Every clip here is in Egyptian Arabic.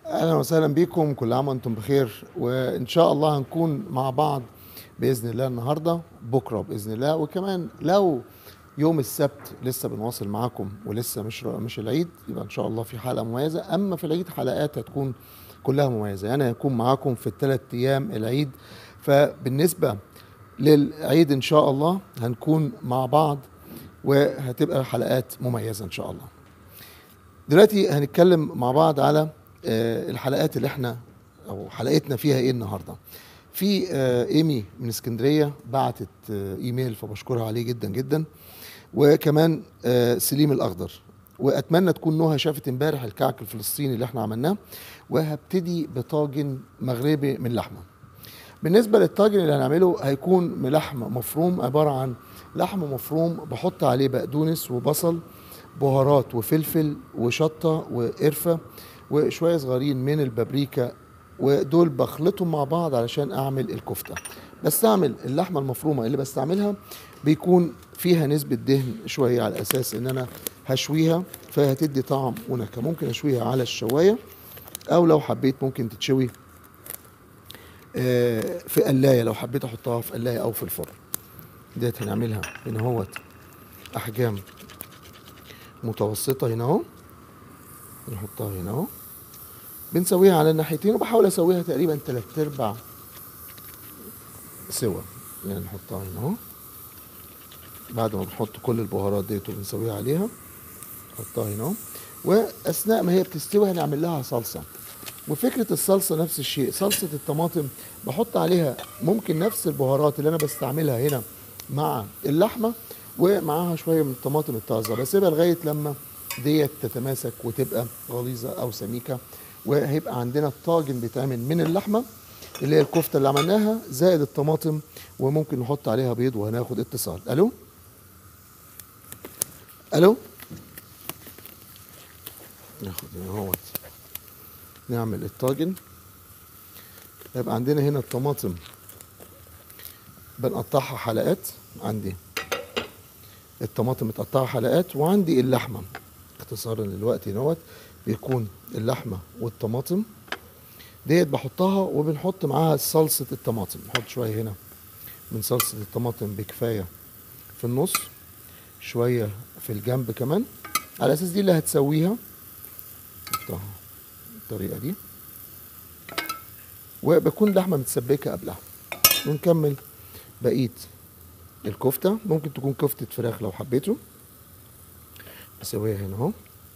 اهلا وسهلا بكم كل عام وانتم بخير وان شاء الله هنكون مع بعض باذن الله النهارده بكره باذن الله وكمان لو يوم السبت لسه بنواصل معاكم ولسه مش مش العيد يبقى ان شاء الله في حلقه مميزه اما في العيد حلقات هتكون كلها مميزه يعني هيكون معاكم في الثلاث ايام العيد فبالنسبه للعيد ان شاء الله هنكون مع بعض وهتبقى حلقات مميزه ان شاء الله دلوقتي هنتكلم مع بعض على آه، الحلقات اللي احنا او حلقتنا فيها ايه النهارده في آه، ايمي من اسكندريه بعتت آه، ايميل فبشكرها عليه جدا جدا وكمان آه، سليم الاخضر واتمنى تكون نهى شافت امبارح الكعك الفلسطيني اللي احنا عملناه وهبتدي بطاجن مغربي من لحمه بالنسبه للطاجن اللي هنعمله هيكون من لحم مفروم عباره عن لحم مفروم بحط عليه بقدونس وبصل بهارات وفلفل وشطه وقرفه وشويه صغيرين من البابريكا ودول بخلطهم مع بعض علشان اعمل الكفته بستعمل اللحمه المفرومه اللي بستعملها بيكون فيها نسبه دهن شويه على اساس ان انا هشويها فهتدي طعم ونكهه ممكن اشويها على الشوايه او لو حبيت ممكن تتشوي آه، في قلايه لو حبيت احطها في قلايه او في الفرن ديت هنعملها هنا اهوت احجام متوسطه هنا اهو نحطها هنا اهو بنسويها على الناحيتين وبحاول اسويها تقريبا تلات ارباع سوا يعني نحطها هنا اهو بعد ما بنحط كل البهارات ديت وبنسويها عليها نحطها هنا اهو واثناء ما هي بتستوي هنعمل لها صلصه وفكره الصلصه نفس الشيء صلصه الطماطم بحط عليها ممكن نفس البهارات اللي انا بستعملها هنا مع اللحمه ومعاها شويه من الطماطم الطازه بسيبها لغايه لما ديت تتماسك وتبقى غليظه او سميكه وهيبقى عندنا الطاجن بيتعمل من اللحمه اللي هي الكفته اللي عملناها زائد الطماطم وممكن نحط عليها بيض وهناخد اتصال الو الو ناخد هنا اهوت نعمل الطاجن يبقى عندنا هنا الطماطم بنقطعها حلقات عندي الطماطم متقطعه حلقات وعندي اللحمه اختصارا للوقت نوت بيكون اللحمه والطماطم ديت بحطها وبنحط معاها صلصه الطماطم نحط شويه هنا من صلصه الطماطم بكفايه في النص شويه في الجنب كمان على اساس دي اللي هتسويها نحطها بالطريقه دي وبكون لحمه متسبكه قبلها ونكمل بقيه الكفته ممكن تكون كفته فراخ لو حبيتوا نسويها هنا اهو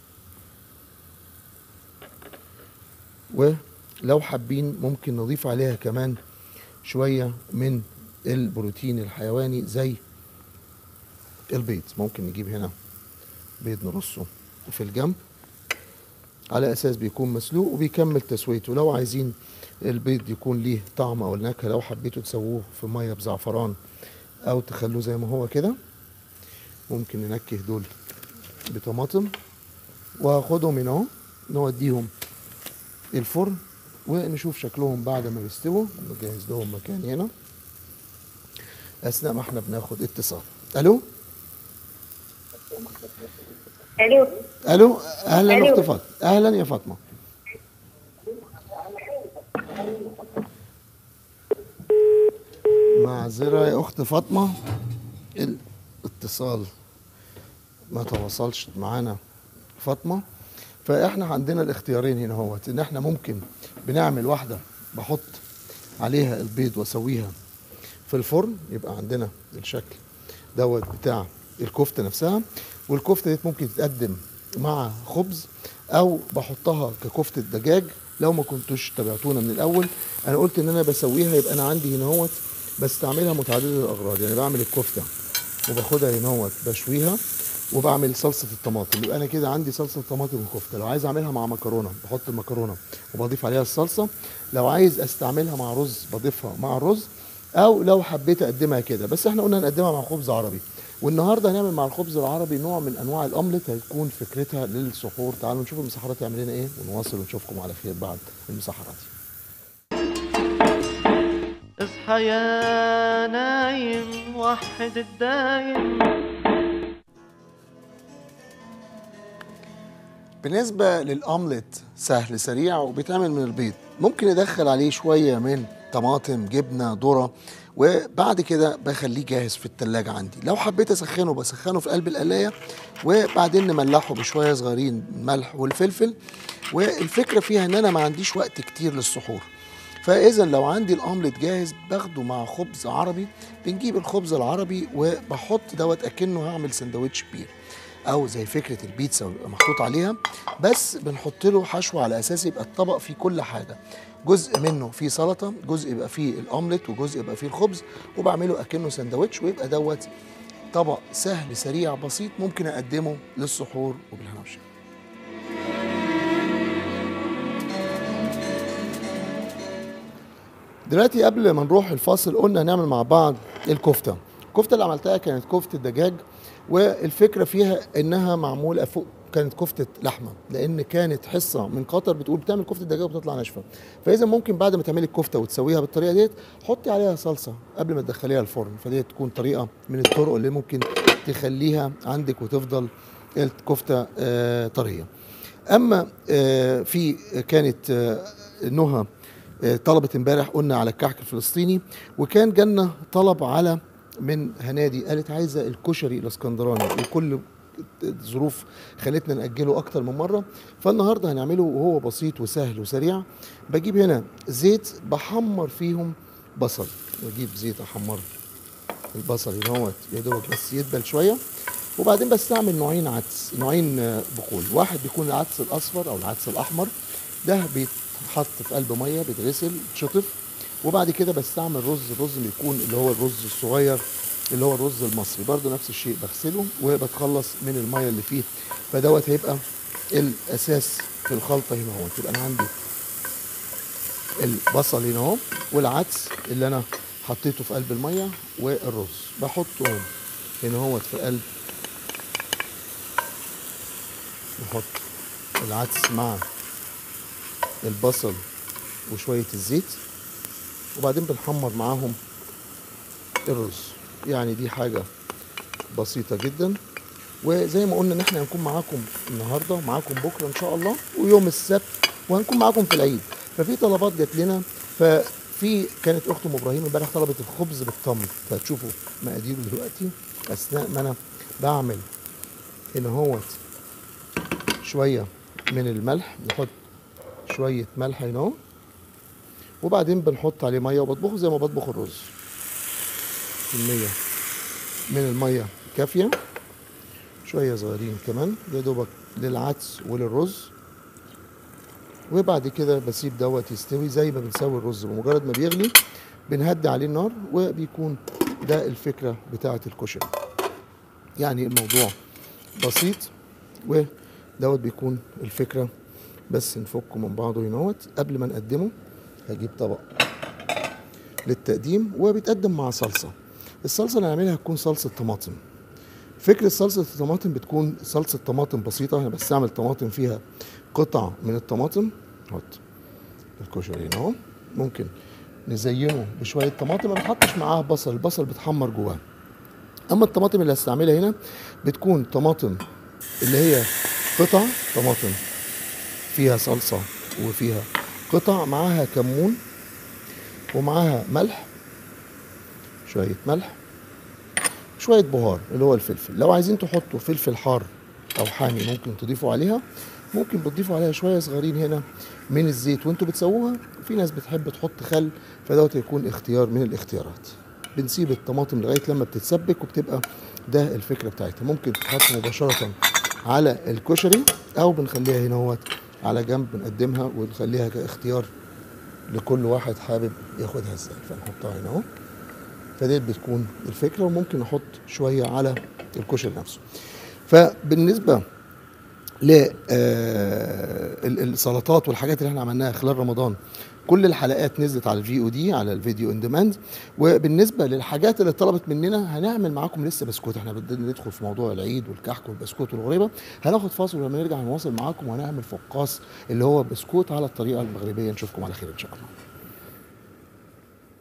ولو حابين ممكن نضيف عليها كمان شويه من البروتين الحيواني زي البيض ممكن نجيب هنا بيض نرصه في الجنب على اساس بيكون مسلوق وبيكمل تسويته لو عايزين البيض يكون ليه طعم او نكهه لو حبيتوا تسووه في ميه بزعفران او تخلوه زي ما هو كده ممكن ننكه دول بطماطم وهاخدهم هنا اهو نوديهم الفرن ونشوف شكلهم بعد ما يستووا نجهز لهم مكان هنا اثناء ما احنا بناخد اتصال الو الو الو اهلا ألو. اخت فاطمه اهلا يا فاطمه معذره يا اخت فاطمه الاتصال ما تواصلش معانا فاطمه فاحنا عندنا الاختيارين هنا اهوت ان احنا ممكن بنعمل واحده بحط عليها البيض واسويها في الفرن يبقى عندنا الشكل دوت بتاع الكفته نفسها والكفته دي ممكن تتقدم مع خبز او بحطها ككفته دجاج لو ما كنتوش تابعتونا من الاول انا قلت ان انا بسويها يبقى انا عندي هنا اهوت بستعملها متعدده الاغراض يعني بعمل الكفته وباخدها هنا اهوت بشويها وبعمل صلصه الطماطم يبقى انا كده عندي صلصه طماطم وكفته لو عايز اعملها مع مكرونه بحط المكرونه وبضيف عليها الصلصه لو عايز استعملها مع رز بضيفها مع الرز او لو حبيت اقدمها كده بس احنا قلنا هنقدمها مع خبز عربي والنهارده هنعمل مع الخبز العربي نوع من انواع الاومليت هتكون فكرتها للسحور تعالوا نشوف المسحرات تعمل لنا ايه ونواصل ونشوفكم على خير بعد المسحرات اصحى يا نايم وحد الدايم بالنسبة للأومليت سهل سريع وبيتعمل من البيض ممكن ندخل عليه شوية من طماطم جبنة ذرة وبعد كده بخليه جاهز في التلاجة عندي لو حبيت أسخنه بسخنه في قلب القلاية وبعدين نملحه بشوية صغيرين الملح والفلفل والفكرة فيها إن أنا ما عنديش وقت كتير للسحور فاذا لو عندي الاومليت جاهز باخده مع خبز عربي بنجيب الخبز العربي وبحط دوت اكنه هعمل سندوتش كبير او زي فكره البيتزا ويبقى محطوط عليها بس بنحط له حشو على اساس يبقى الطبق فيه كل حاجه جزء منه فيه سلطه جزء يبقى فيه الاومليت وجزء يبقى فيه الخبز وبعمله اكنه سندوتش ويبقى دوت طبق سهل سريع بسيط ممكن اقدمه للسحور وبالهنا والشفا دلوقتي قبل ما نروح الفاصل قلنا هنعمل مع بعض الكفته الكفته اللي عملتها كانت كفته دجاج والفكره فيها انها معموله فوق كانت كفته لحمه لان كانت حصه من قطر بتقول بتعمل كفته دجاج وبتطلع ناشفه فاذا ممكن بعد ما تعملي الكفته وتسويها بالطريقه ديت حطي عليها صلصه قبل ما تدخليها الفرن فدي تكون طريقه من الطرق اللي ممكن تخليها عندك وتفضل الكفته آه، طريه اما آه، في كانت آه، نهى آه، طلبت امبارح قلنا على الكحك الفلسطيني وكان جالنا طلب على من هنادي قالت عايزه الكشري الاسكندراني وكل ظروف خلتنا نأجله أكتر من مرة فالنهاردة هنعمله وهو بسيط وسهل وسريع بجيب هنا زيت بحمر فيهم بصل بجيب زيت أحمر البصل هنا هوت يا دوبك بس يدبل شوية وبعدين بستعمل نوعين عدس نوعين آه، بقول واحد بيكون العدس الأصفر أو العدس الأحمر ده بيتحط في قلب مية بيتغسل يتشطف وبعد كده بستعمل رز الرز اللي يكون اللي هو الرز الصغير اللي هو الرز المصري برضو نفس الشيء بغسله وبتخلص من الميه اللي فيه فدوت هيبقى الاساس في الخلطه هنا اهو يبقى انا عندي البصل هنا اهو والعدس اللي انا حطيته في قلب الميه والرز بحطهم هنا اهوت في قلب نحط العدس مع البصل وشويه الزيت وبعدين بنحمر معاهم الرز يعني دي حاجه بسيطه جدا وزي ما قلنا ان احنا هنكون معاكم النهارده معاكم بكره ان شاء الله ويوم السبت وهنكون معاكم في العيد ففي طلبات جات لنا ففي كانت اخت ام ابراهيم امبارح طلبت الخبز بالتمر فهتشوفوا مقاديره دلوقتي اثناء ما انا بعمل هنا هوت شويه من الملح نحط شويه ملح هنا اهو وبعدين بنحط عليه ميه وبطبخه زي ما بطبخ الرز كميه من الميه كافيه شويه صغيرين كمان يا دوبك للعدس وللرز وبعد كده بسيب دوت يستوي زي ما بنسوي الرز بمجرد ما بيغلي بنهدي عليه النار وبيكون ده الفكره بتاعه الكشري يعني الموضوع بسيط ودوت بيكون الفكره بس نفكه من بعضه هنا قبل ما نقدمه هجيب طبق للتقديم وبيتقدم مع صلصه الصلصه اللي هنعملها هتكون صلصه طماطم فكرة صلصة الطماطم بتكون صلصة طماطم بسيطة أنا بستعمل طماطم فيها قطع من الطماطم حط الكشري هنا اهو ممكن نزينه بشوية طماطم ما بتحطش معاها بصل البصل بتحمر جواه أما الطماطم اللي هستعملها هنا بتكون طماطم اللي هي قطع طماطم فيها صلصة وفيها قطع معاها كمون ومعاها ملح شوية ملح شوية بهار اللي هو الفلفل لو عايزين تحطوا فلفل حار أو حامي ممكن تضيفوا عليها ممكن بتضيفوا عليها شوية صغيرين هنا من الزيت وانتوا بتسووها في ناس بتحب تحط خل فدوت يكون اختيار من الاختيارات بنسيب الطماطم لغاية لما بتتسبك وبتبقى ده الفكرة بتاعتها ممكن تتحط مباشرة على الكشري أو بنخليها هنا هوت على جنب بنقدمها ونخليها كاختيار لكل واحد حابب ياخدها ازاي فنحطها هنا اهو فديت بتكون الفكره وممكن نحط شويه على الكشري نفسه فبالنسبه ل السلطات والحاجات اللي احنا عملناها خلال رمضان كل الحلقات نزلت على الفي او دي على الفيديو ان ديماند وبالنسبه للحاجات اللي طلبت مننا هنعمل معاكم لسه بسكوت احنا بدنا ندخل في موضوع العيد والكحك والبسكوت والغريبه هناخد فاصل ولما نرجع هنواصل معاكم وهنعمل فقاص اللي هو بسكوت على الطريقه المغربيه نشوفكم على خير ان شاء الله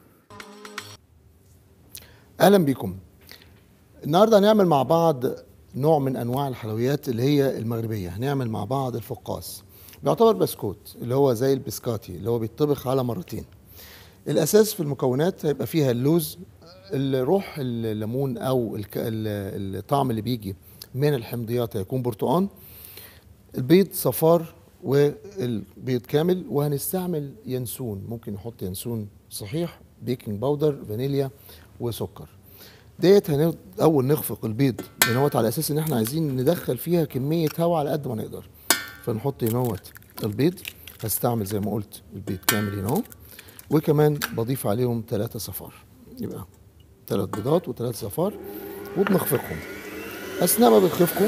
اهلا بيكم النهارده هنعمل مع بعض نوع من انواع الحلويات اللي هي المغربيه هنعمل مع بعض الفقاس بيعتبر بسكوت اللي هو زي البسكاتي اللي هو بيطبخ على مرتين الاساس في المكونات هيبقى فيها اللوز الروح الليمون او الك- ال- الطعم اللي بيجي من الحمضيات هيكون برتقان البيض صفار والبيض كامل وهنستعمل ينسون ممكن نحط ينسون صحيح بيكنج باودر فانيليا وسكر ديت هن... اول نخفق البيض هنوت على اساس ان احنا عايزين ندخل فيها كميه هواء على قد ما نقدر فنحط هنوت البيض هستعمل زي ما قلت البيض كامل هنا اهو وكمان بضيف عليهم ثلاثة صفار يبقى ثلاث بيضات وثلاث صفار وبنخفقهم اثناء ما بنخفقهم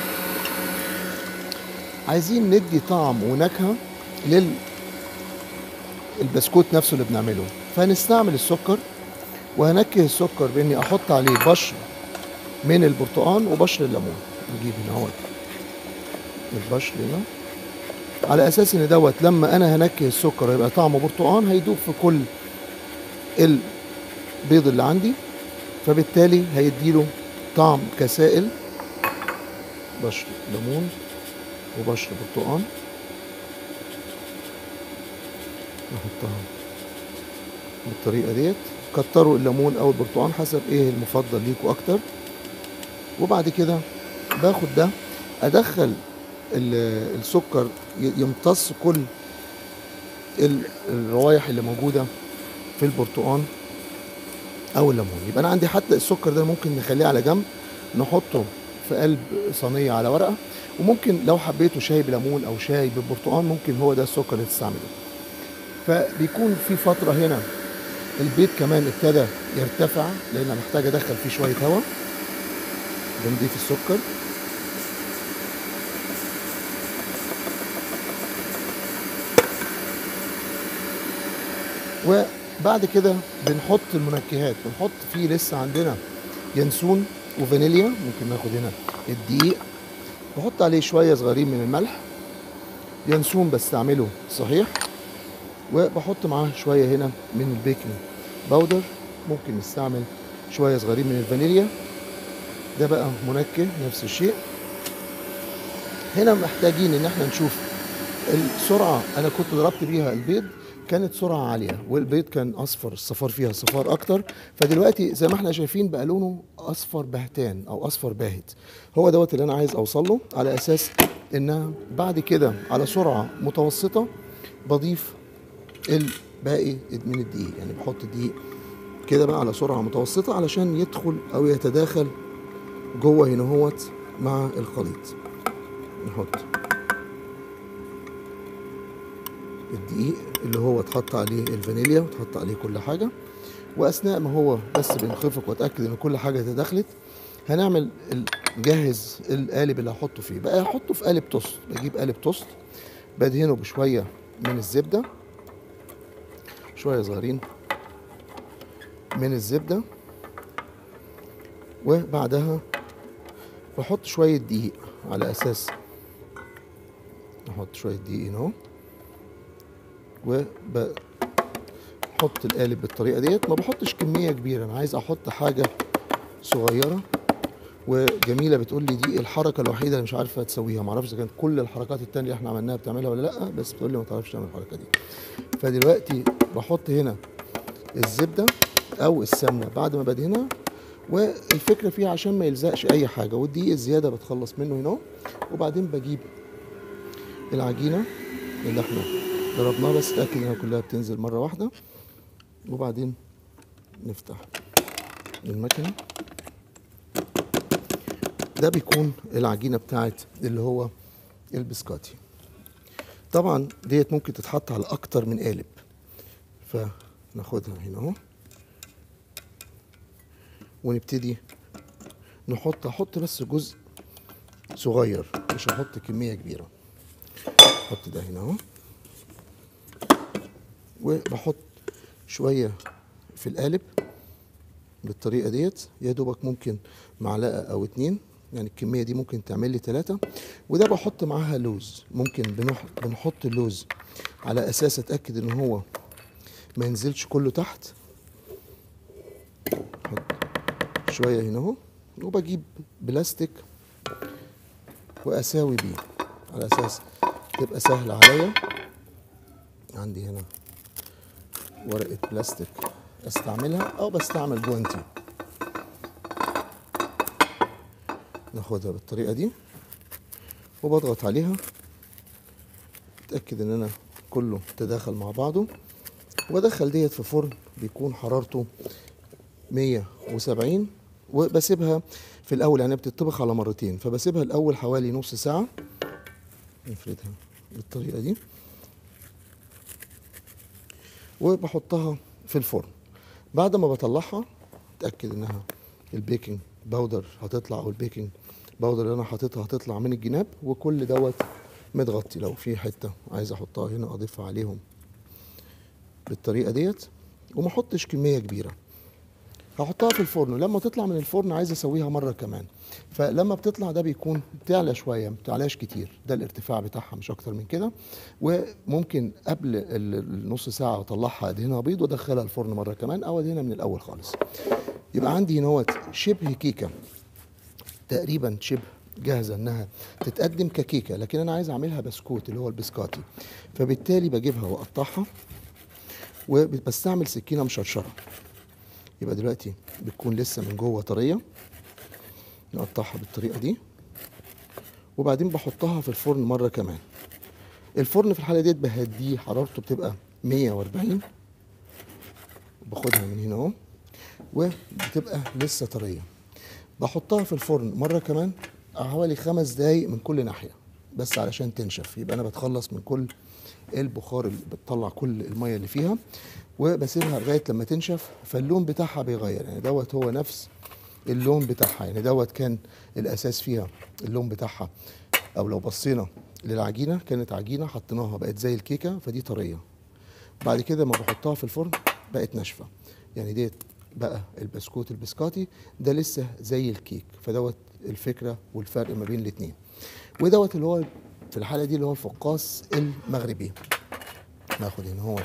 عايزين ندي طعم ونكهه لل البسكوت نفسه اللي بنعمله فهنستعمل السكر وهنكه السكر باني احط عليه بشر من البرتقال وبشر الليمون نجيب هنا اهوت البشر هنا على اساس ان دوت لما انا هنكه السكر هيبقى طعمه برتقال هيدوب في كل البيض اللي عندي فبالتالي هيديله طعم كسائل بشر ليمون وبشر برتقال نحطها بالطريقة ديت كتروا الليمون او البرتقال حسب ايه المفضل ليكوا اكتر وبعد كده باخد ده ادخل ال- السكر ي- يمتص كل ال- الروايح اللي موجودة في البرتقال او الليمون يبقى انا عندي حتى السكر ده ممكن نخليه على جنب نحطه في قلب صينية على ورقة وممكن لو حبيته شاي بليمون او شاي بالبرتقال ممكن هو ده السكر اللي تستعمله فبيكون في فترة هنا البيض كمان ابتدى يرتفع لان أنا محتاج ادخل فيه شوية هواء بنضيف السكر وبعد كده بنحط المنكهات بنحط فيه لسه عندنا ينسون وفانيليا ممكن ناخد هنا الدقيق بحط عليه شوية صغيرين من الملح ينسون بستعمله صحيح وبحط معاه شوية هنا من البيكنج باودر ممكن نستعمل شوية صغيرين من الفانيليا ده بقى منكه نفس الشيء هنا محتاجين ان احنا نشوف السرعة انا كنت ضربت بيها البيض كانت سرعة عالية والبيض كان اصفر الصفار فيها صفار اكتر فدلوقتي زي ما احنا شايفين بقى لونه اصفر بهتان او اصفر باهت هو دوت اللي انا عايز اوصل له على اساس انها بعد كده على سرعة متوسطة بضيف الباقي من الدقيق يعني بحط الدقيق كده بقى على سرعة متوسطة علشان يدخل او يتداخل جوه هنا هوت مع الخليط نحط الدقيق اللي هو اتحط عليه الفانيليا وتحط عليه كل حاجة واثناء ما هو بس بنخفق واتاكد ان كل حاجه تداخلت هنعمل ال- نجهز القالب اللي هحطه فيه بقى هحطه في قالب توست بجيب قالب توست بدهنه بشويه من الزبده شويه صغيرين من الزبده وبعدها بحط شويه دقيق على اساس احط شويه دقيق هنا اهو وبحط القالب بالطريقه ديت ما بحطش كميه كبيره انا عايز احط حاجه صغيره وجميله بتقول لي دي الحركه الوحيده اللي مش عارفه تسويها ما اعرفش اذا كانت كل الحركات التانية اللي احنا عملناها بتعملها ولا لا بس بتقول لي ما تعرفش تعمل الحركه دي فدلوقتي بحط هنا الزبده او السمنه بعد ما بدهنها والفكره فيها عشان ما يلزقش اي حاجه والدقيق الزياده بتخلص منه هنا وبعدين بجيب العجينه اللي احنا ضربناها بس اتاكد انها كلها بتنزل مره واحده وبعدين نفتح المكنه ده بيكون العجينه بتاعت اللي هو البسكاتي طبعا ديت ممكن تتحط على اكتر من قالب فناخدها هنا اهو ونبتدي نحط احط بس جزء صغير مش هحط كميه كبيره احط ده هنا اهو وبحط شويه في القالب بالطريقه ديت يا دوبك ممكن معلقه او اتنين يعني الكميه دي ممكن تعمل لي ثلاثه وده بحط معاها لوز ممكن بنح- بنحط اللوز على اساس اتاكد ان هو ما ينزلش كله تحت احط شويه هنا اهو وبجيب بلاستيك واساوي بيه على اساس تبقى سهله عليا عندي هنا ورقه بلاستيك استعملها او بستعمل جوانتي ناخدها بالطريقه دي وبضغط عليها اتاكد ان انا كله تداخل مع بعضه وبدخل ديت في فرن بيكون حرارته 170 وبسيبها في الاول يعني بتطبخ على مرتين فبسيبها الاول حوالي نص ساعه نفردها بالطريقه دي وبحطها في الفرن بعد ما بطلعها اتاكد انها البيكنج باودر هتطلع او البيكنج باودر اللي انا حاططها هتطلع من الجناب وكل دوت متغطي لو في حته عايز احطها هنا اضيفها عليهم بالطريقه ديت وما احطش كميه كبيره هحطها في الفرن لما تطلع من الفرن عايز اسويها مره كمان فلما بتطلع ده بيكون بتعلى شويه ما بتعلاش كتير ده الارتفاع بتاعها مش اكتر من كده وممكن قبل ال- النص ساعه اطلعها ادهنها بيض وادخلها الفرن مره كمان او ادهنها من الاول خالص يبقى عندي هنا شبه كيكه تقريبا شبه جاهزه انها تتقدم ككيكه لكن انا عايز اعملها بسكوت اللي هو البسكاتي فبالتالي بجيبها واقطعها وبستعمل سكينه مشرشره يبقى دلوقتي بتكون لسه من جوه طريه نقطعها بالطريقه دي وبعدين بحطها في الفرن مره كمان الفرن في الحاله ديت بهديه حرارته بتبقى 140 باخدها من هنا اهو وبتبقى لسه طريه بحطها في الفرن مره كمان حوالي خمس دقايق من كل ناحيه بس علشان تنشف يبقى انا بتخلص من كل البخار اللي بتطلع كل الميه اللي فيها وبسيبها لغايه لما تنشف فاللون بتاعها بيغير يعني دوت هو نفس اللون بتاعها يعني دوت كان الاساس فيها اللون بتاعها او لو بصينا للعجينه كانت عجينه حطيناها بقت زي الكيكه فدي طريه بعد كده ما بحطها في الفرن بقت ناشفه يعني ديت بقى البسكوت البسكاتي ده لسه زي الكيك فدوت الفكره والفرق ما بين الاثنين ودوت اللي هو في الحاله دي اللي هو الفقاص المغربي ناخد هنا هو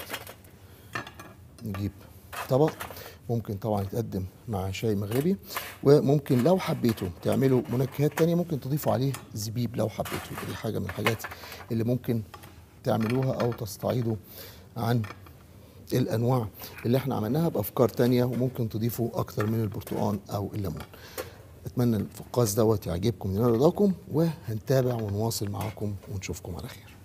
نجيب طبق ممكن طبعا يتقدم مع شاي مغربي وممكن لو حبيتوا تعملوا منكهات تانية ممكن تضيفوا عليه زبيب لو حبيتوا دي حاجة من الحاجات اللي ممكن تعملوها أو تستعيضوا عن الأنواع اللي احنا عملناها بأفكار تانية وممكن تضيفوا أكتر من البرتقال أو الليمون أتمنى الفقاس دوت يعجبكم من رضاكم وهنتابع ونواصل معاكم ونشوفكم على خير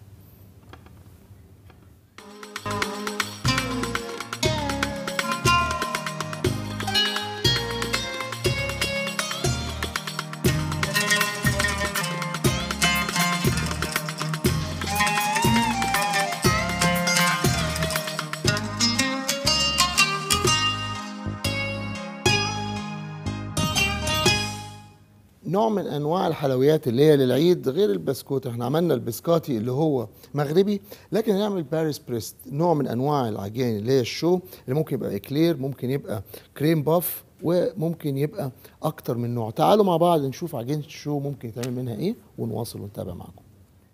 نوع من انواع الحلويات اللي هي للعيد غير البسكوت احنا عملنا البسكاتي اللي هو مغربي لكن هنعمل باريس بريست نوع من انواع العجين اللي هي الشو اللي ممكن يبقى اكلير ممكن يبقى كريم باف وممكن يبقى اكتر من نوع تعالوا مع بعض نشوف عجينه الشو ممكن يتعمل منها ايه ونواصل ونتابع معاكم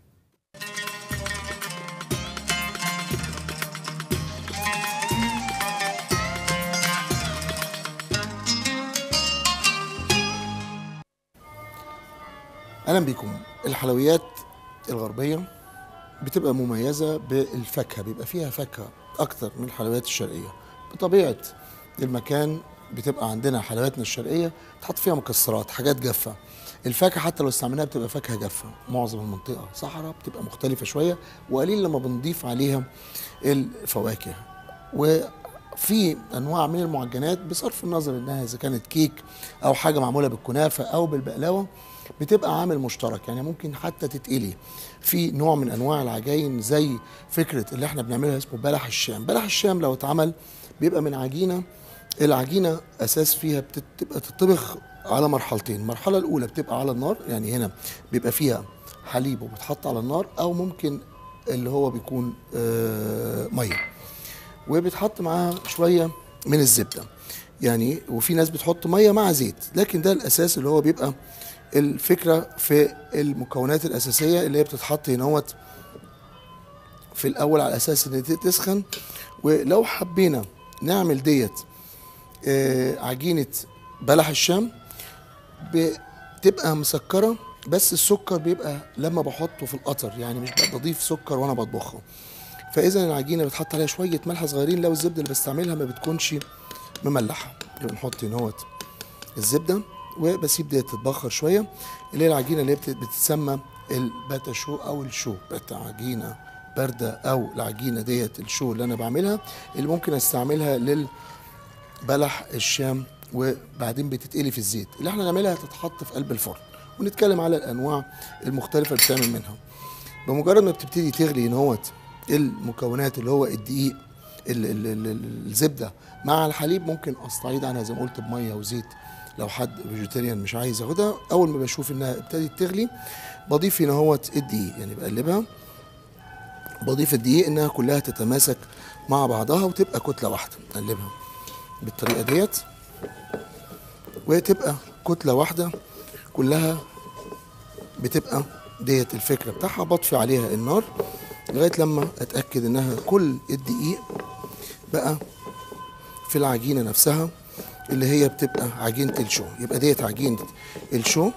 اهلا بيكم الحلويات الغربيه بتبقى مميزه بالفاكهه بيبقى فيها فاكهه اكتر من الحلويات الشرقيه بطبيعه المكان بتبقى عندنا حلوياتنا الشرقيه تحط فيها مكسرات حاجات جافه الفاكهه حتى لو استعملناها بتبقى فاكهه جافه معظم المنطقه صحراء بتبقى مختلفه شويه وقليل لما بنضيف عليها الفواكه وفي انواع من المعجنات بصرف النظر انها اذا كانت كيك او حاجه معموله بالكنافه او بالبقلاوه بتبقى عامل مشترك يعني ممكن حتى تتقلي في نوع من انواع العجاين زي فكره اللي احنا بنعملها اسمه بلح الشام بلح الشام لو اتعمل بيبقى من عجينه العجينه اساس فيها بتبقى تطبخ على مرحلتين المرحله الاولى بتبقى على النار يعني هنا بيبقى فيها حليب وبتحط على النار او ممكن اللي هو بيكون آه ميه وبيتحط معاها شويه من الزبده يعني وفي ناس بتحط ميه مع زيت لكن ده الاساس اللي هو بيبقى الفكره في المكونات الاساسيه اللي هي بتتحط هناوت في الاول على اساس ان تسخن ولو حبينا نعمل ديت آه عجينه بلح الشام بتبقى مسكره بس السكر بيبقى لما بحطه في القطر يعني مش بضيف سكر وانا بطبخه فاذا العجينه بتحط عليها شويه ملح صغيرين لو الزبده اللي بستعملها ما بتكونش مملحه بنحط هنا اهوت الزبده وبسيب ديت تتبخر شويه اللي هي العجينه اللي هي بت- بتتسمى الباتا شو او الشو باتا عجينه بارده او العجينه ديت الشو اللي انا بعملها اللي ممكن استعملها للبلح الشام وبعدين بتتقلي في الزيت اللي احنا نعملها تتحط في قلب الفرن ونتكلم على الانواع المختلفه اللي بتعمل منها بمجرد ما بتبتدي تغلي نوت المكونات اللي هو الدقيق ال- ال- ال- ال- الزبده مع الحليب ممكن استعيد عنها زي ما قلت بميه وزيت لو حد فيجيتيريان مش عايز ياخدها اول ما بشوف انها ابتدت تغلي بضيف هنا هوت الدقيق يعني بقلبها بضيف الدقيق انها كلها تتماسك مع بعضها وتبقى كتله واحده اقلبها بالطريقه ديت وتبقى كتله واحده كلها بتبقى ديت الفكره بتاعها بطفي عليها النار لغايه لما اتاكد انها كل الدقيق بقى في العجينه نفسها اللي هي بتبقى عجينه الشو يبقى ديت عجينه الشو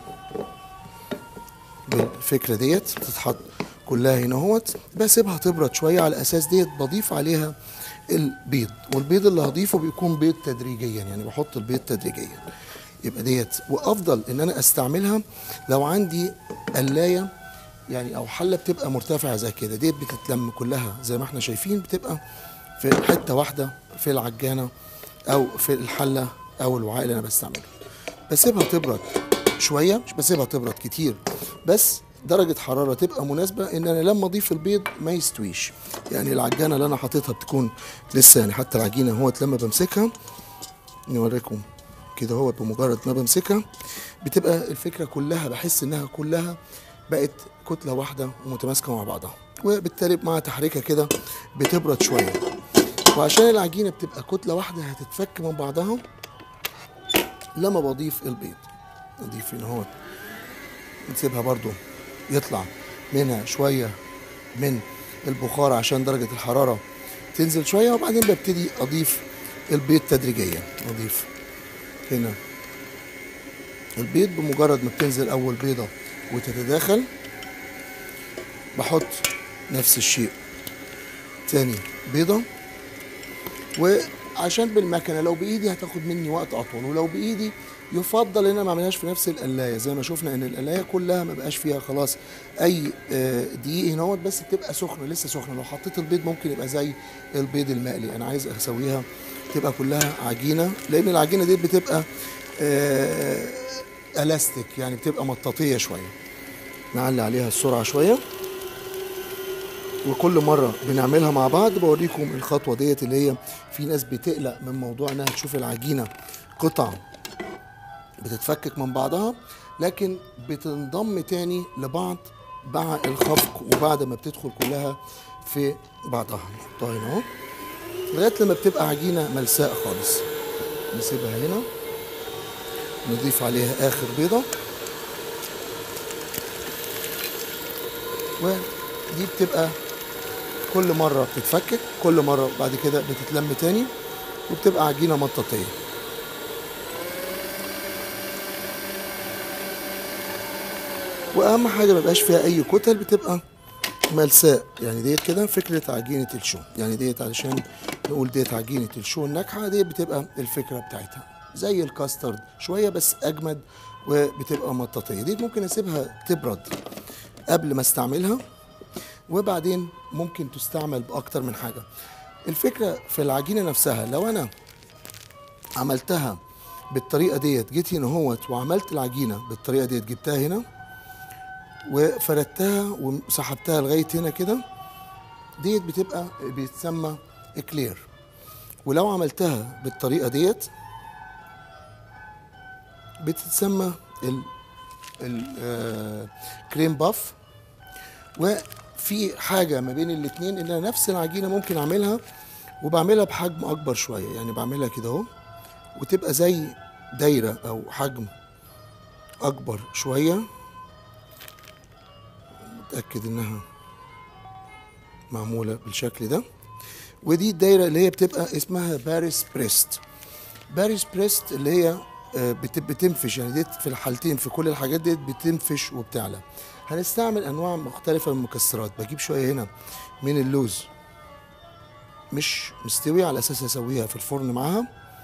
بالفكره ديت بتتحط كلها هنا اهوت بسيبها تبرد شويه على اساس ديت بضيف عليها البيض والبيض اللي هضيفه بيكون بيض تدريجيا يعني بحط البيض تدريجيا يبقى ديت وافضل ان انا استعملها لو عندي قلايه يعني او حله بتبقى مرتفعه زي كده ديت بتتلم كلها زي ما احنا شايفين بتبقى في حته واحده في العجانه او في الحله او الوعاء اللي انا بستعمله بسيبها تبرد شويه مش بسيبها تبرد كتير بس درجة حرارة تبقى مناسبة ان انا لما اضيف البيض ما يستويش يعني العجانة اللي انا حاططها بتكون لسه يعني حتى العجينة اهوت لما بمسكها نوريكم كده هو بمجرد ما بمسكها بتبقى الفكرة كلها بحس انها كلها بقت كتلة واحدة ومتماسكة مع بعضها وبالتالي مع تحريكها كده بتبرد شوية وعشان العجينة بتبقى كتلة واحدة هتتفك من بعضها لما بضيف البيض نضيف هنا اهوت نسيبها برضو يطلع منها شوية من البخار عشان درجة الحرارة تنزل شوية وبعدين ببتدي أضيف البيض تدريجيا أضيف هنا البيض بمجرد ما بتنزل أول بيضة وتتداخل بحط نفس الشيء تاني بيضة وعشان بالمكنه لو بايدي هتاخد مني وقت اطول ولو بايدي يفضل ان انا ما اعملهاش في نفس القلايه زي ما شفنا ان القلايه كلها ما بقاش فيها خلاص اي آه، دقيق هنا بس بتبقى سخنه لسه سخنه لو حطيت البيض ممكن يبقى زي البيض المقلي انا عايز اسويها تبقى كلها عجينه لان العجينه دي بتبقى آه، الاستيك يعني بتبقى مطاطيه شويه نعلي عليها السرعه شويه وكل مره بنعملها مع بعض بوريكم الخطوه ديت اللي هي في ناس بتقلق من موضوع انها تشوف العجينه قطع بتتفكك من بعضها لكن بتنضم تاني لبعض مع الخفق وبعد ما بتدخل كلها في بعضها نحطها هنا اهو لغايه لما بتبقى عجينه ملساء خالص نسيبها هنا نضيف عليها اخر بيضه ودي بتبقى كل مرة بتتفكك كل مرة بعد كده بتتلم تاني وبتبقى عجينة مطاطية واهم حاجة مبقاش فيها اي كتل بتبقى ملساء يعني ديت كده فكرة عجينة الشو يعني ديت علشان نقول ديت عجينة الشو الناجحة ديت بتبقى الفكرة بتاعتها زي الكاسترد شوية بس أجمد وبتبقى مطاطية ديت ممكن أسيبها تبرد قبل ما استعملها وبعدين ممكن تستعمل بأكتر من حاجة الفكرة في العجينة نفسها لو أنا عملتها بالطريقة ديت جيت هنا اهوت وعملت العجينة بالطريقة ديت جبتها هنا وفردتها وسحبتها لغاية هنا كده ديت بتبقى بيتسمى اكلير ولو عملتها بالطريقة ديت بتتسمى ال الكريم باف وفي حاجه ما بين الاثنين ان انا نفس العجينه ممكن اعملها وبعملها بحجم اكبر شويه يعني بعملها كده اهو وتبقى زي دايره او حجم اكبر شويه متاكد انها معموله بالشكل ده ودي الدايره اللي هي بتبقى اسمها باريس بريست باريس بريست اللي هي آه، بت- بتنفش يعني ديت في الحالتين في كل الحاجات ديت بتنفش وبتعلى هنستعمل انواع مختلفه من المكسرات بجيب شويه هنا من اللوز مش مستوي على اساس اسويها في الفرن معاها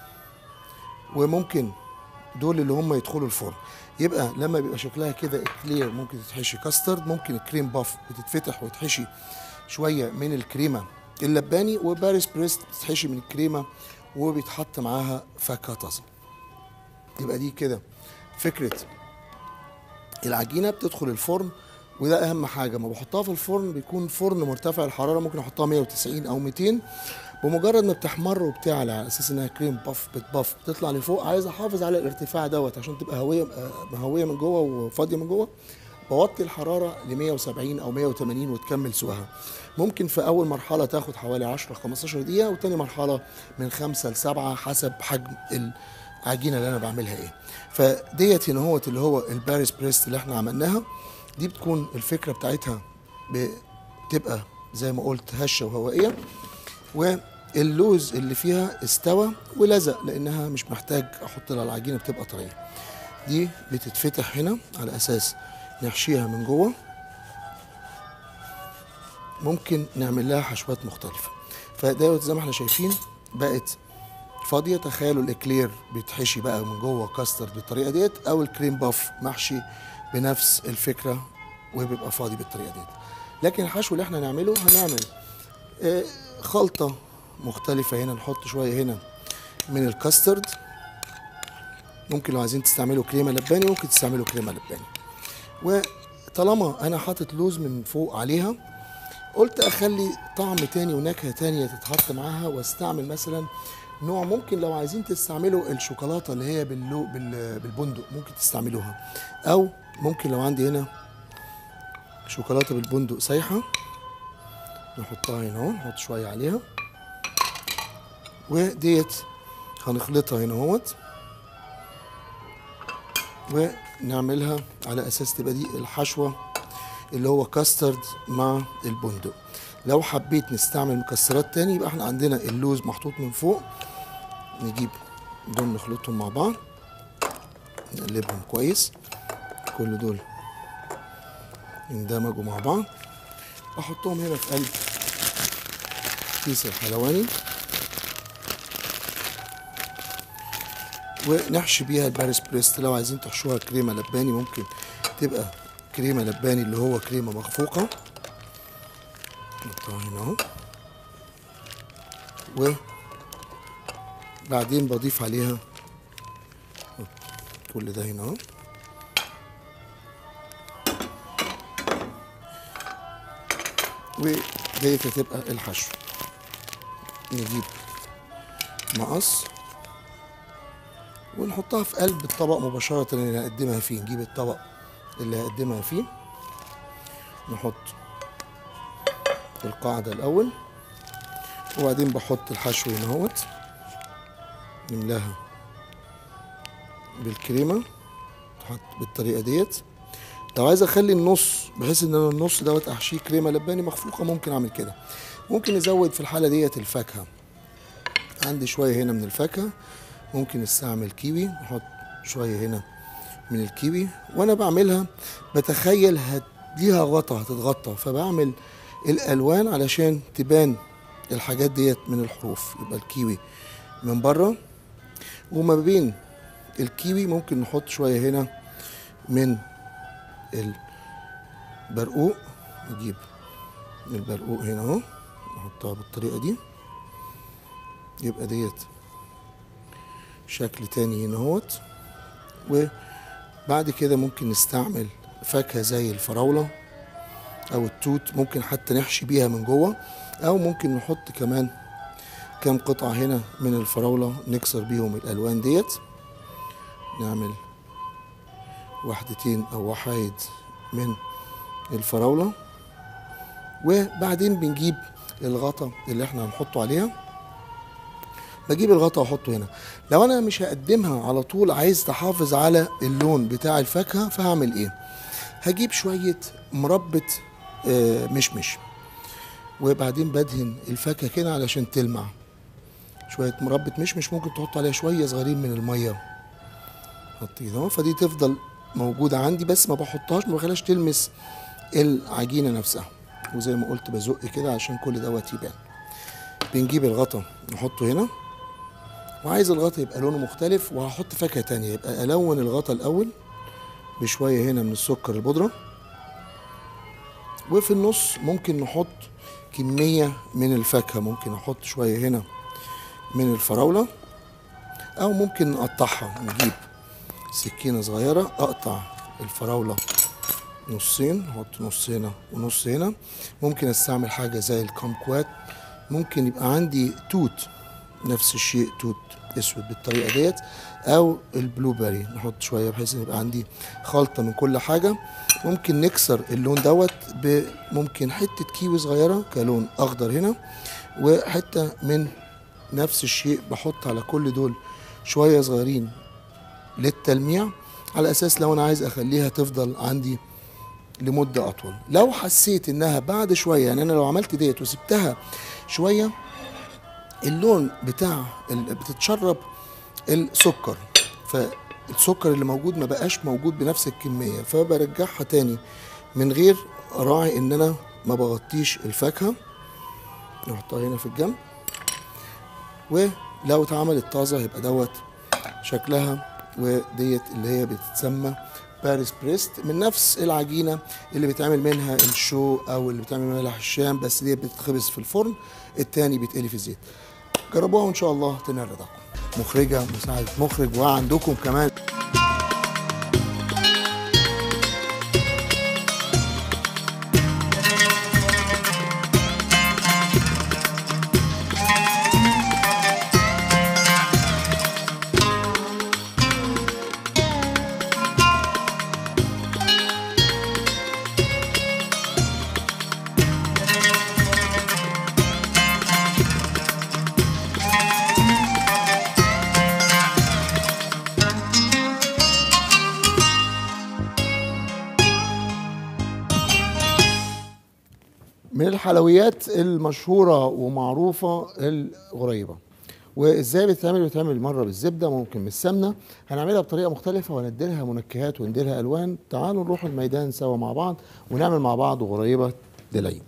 وممكن دول اللي هم يدخلوا الفرن يبقى لما بيبقى شكلها كده كلير ممكن تتحشي كاسترد ممكن الكريم باف بتتفتح وتحشي شويه من الكريمه اللباني وباريس بريست بتتحشي من الكريمه وبيتحط معاها فاكهه طازه يبقى دي كده فكره العجينه بتدخل الفرن وده اهم حاجه ما بحطها في الفرن بيكون فرن مرتفع الحراره ممكن احطها 190 او 200 بمجرد ما بتحمر وبتعلى على اساس انها كريم باف بتباف بتطلع لفوق عايز احافظ على الارتفاع دوت عشان تبقى هويه آه، مهويه من جوه وفاضيه من جوه بوطي الحراره ل 170 او 180 وتكمل سواها ممكن في اول مرحله تاخد حوالي 10 15 دقيقه وتاني مرحله من 5 ل 7 حسب حجم العجينه اللي انا بعملها ايه فديت هنا هوت اللي هو الباريس بريست اللي احنا عملناها دي بتكون الفكره بتاعتها بتبقى زي ما قلت هشه وهوائيه واللوز اللي فيها استوى ولزق لانها مش محتاج احط لها العجينه بتبقى طريه دي بتتفتح هنا على اساس نحشيها من جوه ممكن نعمل لها حشوات مختلفه فدوت زي ما احنا شايفين بقت فاضيه تخيلوا الاكلير بيتحشي بقى من جوه كاسترد بالطريقه ديت او الكريم باف محشي بنفس الفكره وبيبقى فاضي بالطريقه ديت لكن الحشو اللي احنا نعمله هنعمل آه، خلطه مختلفه هنا نحط شويه هنا من الكاسترد ممكن لو عايزين تستعملوا كريمه لباني ممكن تستعملوا كريمه لباني وطالما انا حاطط لوز من فوق عليها قلت اخلي طعم تاني ونكهه تانية تتحط معاها واستعمل مثلا نوع ممكن لو عايزين تستعملوا الشوكولاته اللي هي باللو بال- بالبندق ممكن تستعملوها او ممكن لو عندي هنا شوكولاته بالبندق سايحه نحطها هنا اهو نحط شويه عليها وديت هنخلطها هنا اهوت ونعملها على اساس تبقى دي الحشوه اللي هو كاسترد مع البندق لو حبيت نستعمل مكسرات تاني يبقى احنا عندنا اللوز محطوط من فوق نجيب دول نخلطهم مع بعض نقلبهم كويس كل دول يندمجوا مع بعض احطهم هنا في قلب كيس الحلواني ونحشي بيها الباريس بريست لو عايزين تحشوها كريمه لباني ممكن تبقى كريمه لباني اللي هو كريمه مخفوقه نحطها هنا اهو وبعدين بضيف عليها كل ده هنا اهو وديت هتبقى الحشو نجيب مقص ونحطها في قلب الطبق مباشرة اللي هنقدمها فيه نجيب الطبق اللي هقدمها فيه نحط القاعدة الأول وبعدين بحط الحشو هنا اهوت نملاها بالكريمة تحط بالطريقة ديت لو عايز اخلي النص بحيث ان انا النص دوت احشيه كريمه لباني مخفوقه ممكن اعمل كده ممكن نزود في الحاله ديت الفاكهه عندي شويه هنا من الفاكهه ممكن استعمل كيوي احط شويه هنا من الكيوي وانا بعملها بتخيل هت ليها غطا هتتغطى فبعمل الالوان علشان تبان الحاجات ديت من الحروف يبقى الكيوي من بره وما بين الكيوي ممكن نحط شويه هنا من البرقوق نجيب البرقوق هنا اهو نحطها بالطريقه دي يبقى ديت شكل تاني هنا اهوت وبعد كده ممكن نستعمل فاكهه زي الفراوله او التوت ممكن حتى نحشي بيها من جوه او ممكن نحط كمان كام قطعه هنا من الفراوله نكسر بيهم الالوان ديت نعمل واحدتين او وحايد من الفراوله وبعدين بنجيب الغطا اللي احنا هنحطه عليها بجيب الغطا واحطه هنا لو انا مش هقدمها على طول عايز تحافظ على اللون بتاع الفاكهه فهعمل ايه هجيب شويه مربى آه، مشمش وبعدين بدهن الفاكهه كده علشان تلمع شويه مربى مشمش ممكن تحط عليها شويه صغيرين من الميه حط كده اهو فدي تفضل موجوده عندي بس ما بحطهاش ما بخليهاش تلمس العجينه نفسها وزي ما قلت بزق كده عشان كل دوت يبان بنجيب الغطا نحطه هنا وعايز الغطا يبقى لونه مختلف وهحط فاكهه تانية يبقى الون الغطا الاول بشويه هنا من السكر البودره وفي النص ممكن نحط كميه من الفاكهه ممكن احط شويه هنا من الفراوله او ممكن نقطعها نجيب سكينه صغيره اقطع الفراوله نصين احط نص هنا ونص هنا ممكن استعمل حاجه زي الكمكوات ممكن يبقى عندي توت نفس الشيء توت اسود بالطريقه ديت او البلو بيري نحط شويه بحيث ان يبقى عندي خلطه من كل حاجه ممكن نكسر اللون دوت ممكن حته كيوي صغيره كلون اخضر هنا وحته من نفس الشيء بحط على كل دول شويه صغيرين للتلميع على اساس لو انا عايز اخليها تفضل عندي لمده اطول لو حسيت انها بعد شويه يعني انا لو عملت ديت وسبتها شويه اللون بتاع ال- بتتشرب السكر فالسكر اللي موجود ما بقاش موجود بنفس الكميه فبرجعها تاني من غير اراعي ان انا ما بغطيش الفاكهه نحطها هنا في الجنب ولو اتعملت طازه يبقى دوت شكلها وديت اللي هي بتتسمى باريس بريست من نفس العجينه اللي بيتعمل منها الشو او اللي بيتعمل منها بلح الشام بس دي بتتخبز في الفرن التاني بيتقلي في الزيت جربوها وان شاء الله تنال رضاكم مخرجه مساعده مخرج وعندكم كمان من الحلويات المشهورة ومعروفة الغريبة وازاي بتتعمل بتتعمل مرة بالزبدة ممكن بالسمنة هنعملها بطريقة مختلفة ونديلها منكهات ونديلها ألوان تعالوا نروح الميدان سوا مع بعض ونعمل مع بعض غريبة للعيد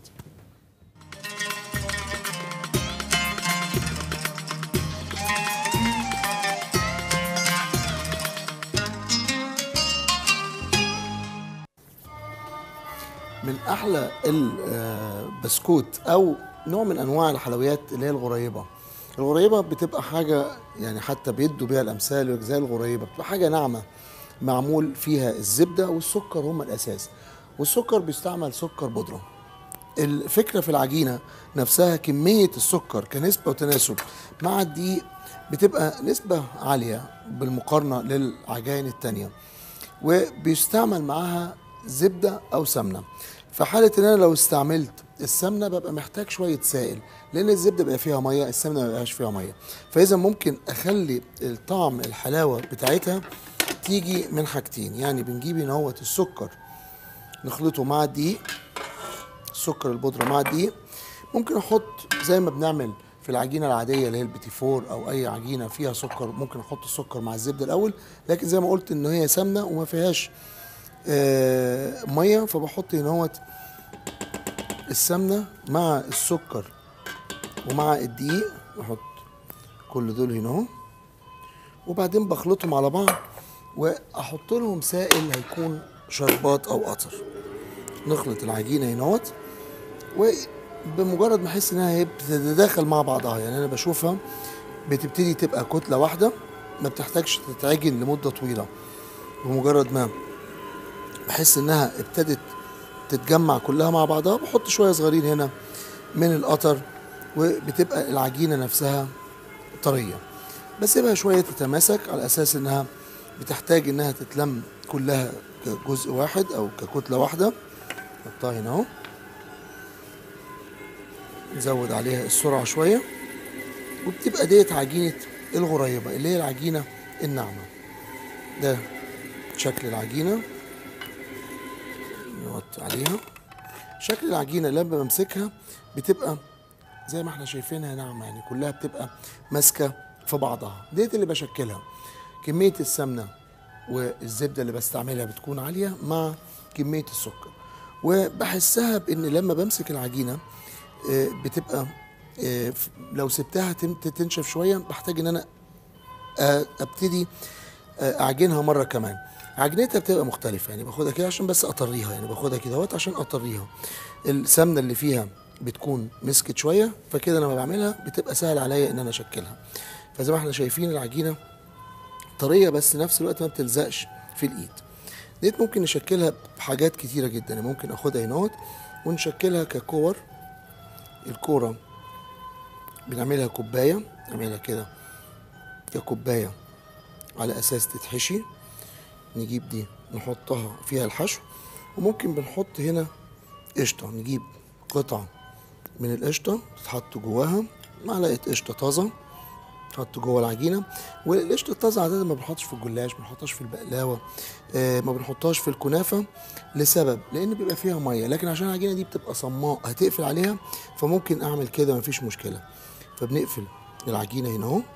من احلى البسكوت او نوع من انواع الحلويات اللي هي الغريبه الغريبه بتبقى حاجه يعني حتى بيدوا بيها الامثال زي الغريبه بتبقى حاجه ناعمه معمول فيها الزبده والسكر هم الاساس والسكر بيستعمل سكر بودره الفكره في العجينه نفسها كميه السكر كنسبه وتناسب مع الدقيق بتبقى نسبه عاليه بالمقارنه للعجائن التانيه وبيستعمل معاها زبده او سمنه في حاله ان انا لو استعملت السمنه ببقى محتاج شويه سائل لان الزبده بيبقى فيها ميه السمنه ما بيبقاش فيها ميه فاذا ممكن اخلي الطعم الحلاوه بتاعتها تيجي من حاجتين يعني بنجيب هنا هوت السكر نخلطه مع الدقيق السكر البودره مع الدقيق ممكن احط زي ما بنعمل في العجينه العاديه اللي هي البيتي فور او اي عجينه فيها سكر ممكن احط السكر مع الزبده الاول لكن زي ما قلت ان هي سمنه وما فيهاش آه، ميه فبحط هنا هوت السمنه مع السكر ومع الدقيق بحط كل دول هنا اهو وبعدين بخلطهم على بعض واحط لهم سائل هيكون شربات او قطر نخلط العجينه هنا اهوت وبمجرد ما احس انها هي بتتداخل مع بعضها يعني انا بشوفها بتبتدي تبقى كتله واحده ما بتحتاجش تتعجن لمده طويله بمجرد ما بحس انها ابتدت تتجمع كلها مع بعضها بحط شويه صغيرين هنا من القطر وبتبقى العجينه نفسها طريه بسيبها شويه تتماسك على اساس انها بتحتاج انها تتلم كلها كجزء واحد او ككتله واحده نحطها هنا اهو نزود عليها السرعه شويه وبتبقى ديت عجينه الغريبه اللي هي العجينه الناعمه ده شكل العجينه نحط عليها شكل العجينه لما بمسكها بتبقى زي ما احنا شايفينها ناعمه يعني كلها بتبقى ماسكه في بعضها ديت اللي بشكلها كميه السمنه والزبده اللي بستعملها بتكون عاليه مع كميه السكر وبحسها بان لما بمسك العجينه آه، بتبقى آه، ف- لو سبتها تم- تنشف شويه بحتاج ان انا آه، ابتدي آه، اعجنها مره كمان عجنتها بتبقى مختلفه يعني باخدها كده عشان بس اطريها يعني باخدها كده اهوت عشان اطريها السمنه اللي فيها بتكون مسكت شويه فكده لما بعملها بتبقى سهل عليا ان انا اشكلها فزي ما احنا شايفين العجينه طريه بس نفس الوقت ما بتلزقش في الايد ديت ممكن نشكلها بحاجات كتيره جدا يعني ممكن اخدها هنا ونشكلها ككور الكوره بنعملها كوبايه نعملها كده ككوبايه على اساس تتحشي نجيب دي نحطها فيها الحشو وممكن بنحط هنا قشطه نجيب قطعه من القشطه تتحط جواها معلقه قشطه طازه تحط جوه العجينه والقشطه الطازه عاده ما بنحطش في الجلاش ما بنحطهاش في البقلاوه آه ما بنحطهاش في الكنافه لسبب لان بيبقى فيها ميه لكن عشان العجينه دي بتبقى صماء هتقفل عليها فممكن اعمل كده مفيش مشكله فبنقفل العجينه هنا اهو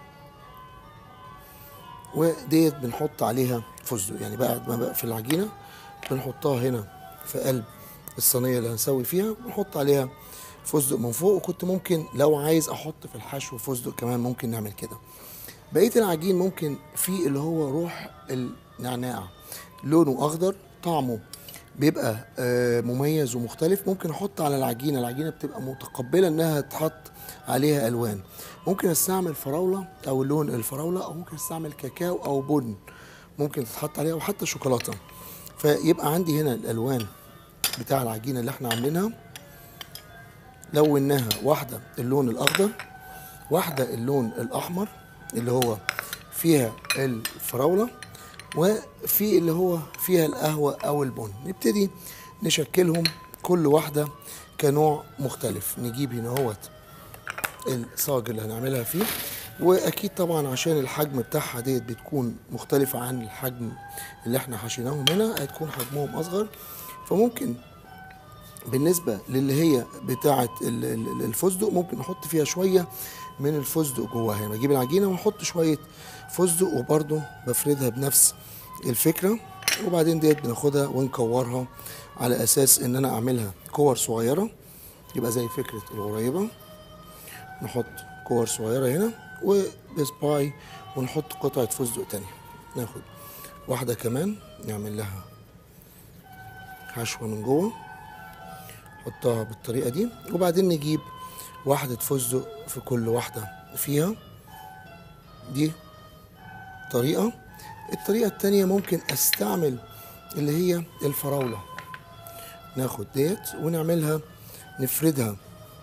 وديت بنحط عليها فستق يعني بعد ما بقفل العجينه بنحطها هنا في قلب الصينيه اللي هنسوي فيها بنحط عليها فستق من فوق وكنت ممكن لو عايز احط في الحشو فستق كمان ممكن نعمل كده بقيه العجين ممكن في اللي هو روح النعناع لونه اخضر طعمه بيبقى آه، مميز ومختلف ممكن احط على العجينه العجينه بتبقى متقبله انها تحط عليها الوان ممكن استعمل فراوله او لون الفراوله او ممكن استعمل كاكاو او بن ممكن تتحط عليها او حتى شوكولاته فيبقى عندي هنا الالوان بتاع العجينه اللي احنا عاملينها لوناها واحده اللون الاخضر واحده اللون الاحمر اللي هو فيها الفراوله وفي اللي هو فيها القهوه او البن نبتدي نشكلهم كل واحده كنوع مختلف نجيب هنا اهوت الصاج اللي هنعملها فيه واكيد طبعا عشان الحجم بتاعها ديت بتكون مختلفه عن الحجم اللي احنا حشيناهم هنا هتكون حجمهم اصغر فممكن بالنسبة للي هي بتاعة ال- ال- الفستق ممكن نحط فيها شوية من الفستق جواها يعني بجيب العجينة ونحط شوية فستق وبرضه بفردها بنفس الفكرة وبعدين ديت بناخدها ونكورها على أساس إن أنا أعملها كور صغيرة يبقى زي فكرة القريبة نحط كور صغيرة هنا وبسباي ونحط قطعة فستق تانية ناخد واحدة كمان نعمل لها حشوة من جوه نحطها بالطريقة دي وبعدين نجيب واحدة فستق في كل واحدة فيها دي طريقة الطريقة التانية ممكن استعمل اللي هي الفراولة ناخد ديت ونعملها نفردها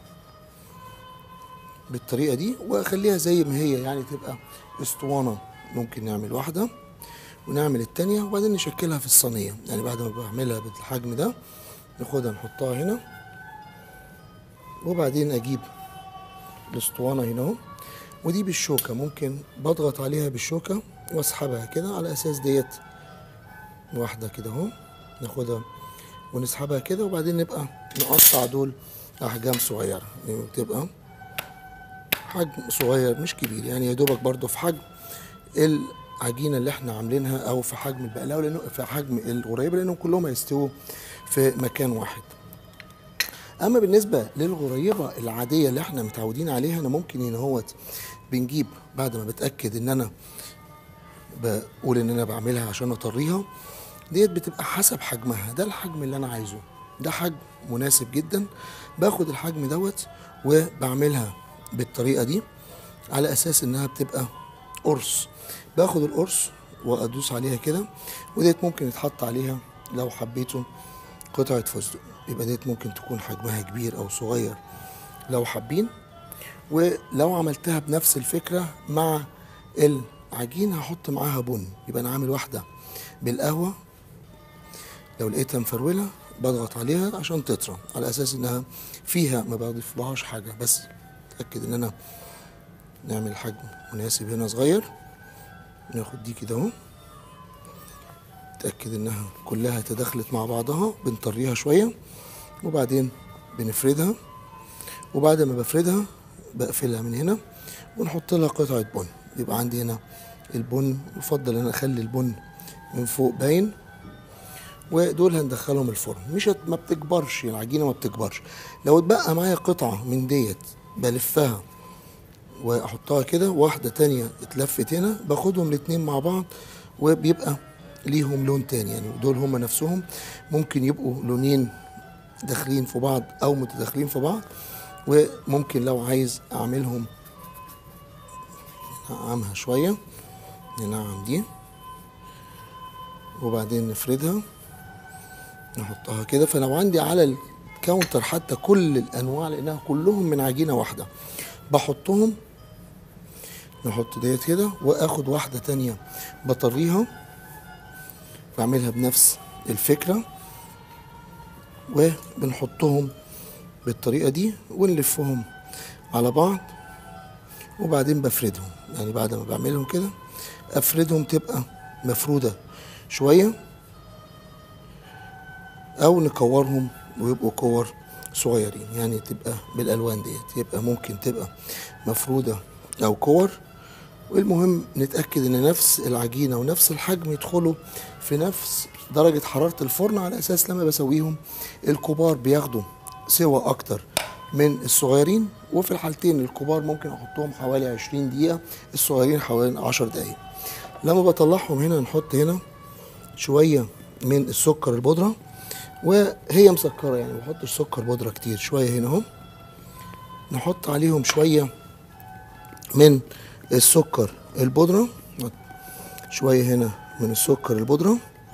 بالطريقة دي واخليها زي ما هي يعني تبقى اسطوانة ممكن نعمل واحدة ونعمل التانية وبعدين نشكلها في الصينية يعني بعد ما بعملها بالحجم ده ناخدها نحطها هنا وبعدين اجيب الاسطوانه هنا اهو ودي بالشوكه ممكن بضغط عليها بالشوكه واسحبها كده على اساس ديت واحده كده اهو ناخدها ونسحبها كده وبعدين نبقى نقطع دول احجام صغيره يعني بتبقى حجم صغير مش كبير يعني يا دوبك برضو في حجم العجينه اللي احنا عاملينها او في حجم البقلاوه لانه في حجم القريبه لانهم كلهم هيستووا في مكان واحد اما بالنسبه للغريبه العاديه اللي احنا متعودين عليها انا ممكن هنا هوت بنجيب بعد ما بتاكد ان انا بقول ان انا بعملها عشان اطريها ديت بتبقى حسب حجمها ده الحجم اللي انا عايزه ده حجم مناسب جدا باخد الحجم دوت وبعملها بالطريقه دي على اساس انها بتبقى قرص باخد القرص وادوس عليها كده وديت ممكن يتحط عليها لو حبيتوا قطعة فستق يبقى ديت ممكن تكون حجمها كبير أو صغير لو حابين ولو عملتها بنفس الفكرة مع العجين هحط معاها بن يبقى أنا عامل واحدة بالقهوة لو لقيتها مفرولة بضغط عليها عشان تطرى على أساس إنها فيها ما بضيف لهاش حاجة بس أتأكد إن أنا نعمل حجم مناسب هنا صغير ناخد دي كده اهو نتأكد إنها كلها تداخلت مع بعضها بنطريها شوية وبعدين بنفردها وبعد ما بفردها بقفلها من هنا ونحط لها قطعة بن يبقى عندي هنا البن يفضل ان انا اخلي البن من فوق باين ودول هندخلهم الفرن مش هت- ما بتكبرش العجينه ما بتكبرش لو اتبقى معايا قطعه من ديت بلفها واحطها كده واحده تانية اتلفت هنا باخدهم الاتنين مع بعض وبيبقى ليهم لون تاني يعني دول هما نفسهم ممكن يبقوا لونين داخلين في بعض او متداخلين في بعض وممكن لو عايز اعملهم نعمها شويه ننعم دي وبعدين نفردها نحطها كده فلو عندي على الكاونتر حتى كل الانواع لانها كلهم من عجينه واحده بحطهم نحط ديت كده واخد واحده تانية بطريها بعملها بنفس الفكره وبنحطهم بالطريقه دي ونلفهم على بعض وبعدين بفردهم يعني بعد ما بعملهم كده افردهم تبقى مفروده شويه او نكورهم ويبقوا كور صغيرين يعني تبقى بالالوان ديت يبقى ممكن تبقى مفروده او كور والمهم نتاكد ان نفس العجينه ونفس الحجم يدخلوا في نفس درجه حراره الفرن على اساس لما بسويهم الكبار بياخدوا سوى اكتر من الصغيرين وفي الحالتين الكبار ممكن احطهم حوالي 20 دقيقه الصغيرين حوالي 10 دقايق لما بطلعهم هنا نحط هنا شويه من السكر البودره وهي مسكره يعني ما بحطش سكر بودره كتير شويه هنا اهو نحط عليهم شويه من السكر البودره شويه هنا من السكر البودره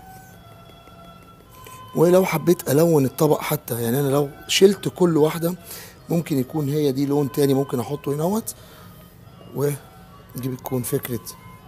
ولو حبيت الون الطبق حتى يعني انا لو شلت كل واحده ممكن يكون هي دي لون تاني ممكن احطه هنوت ودي بتكون فكره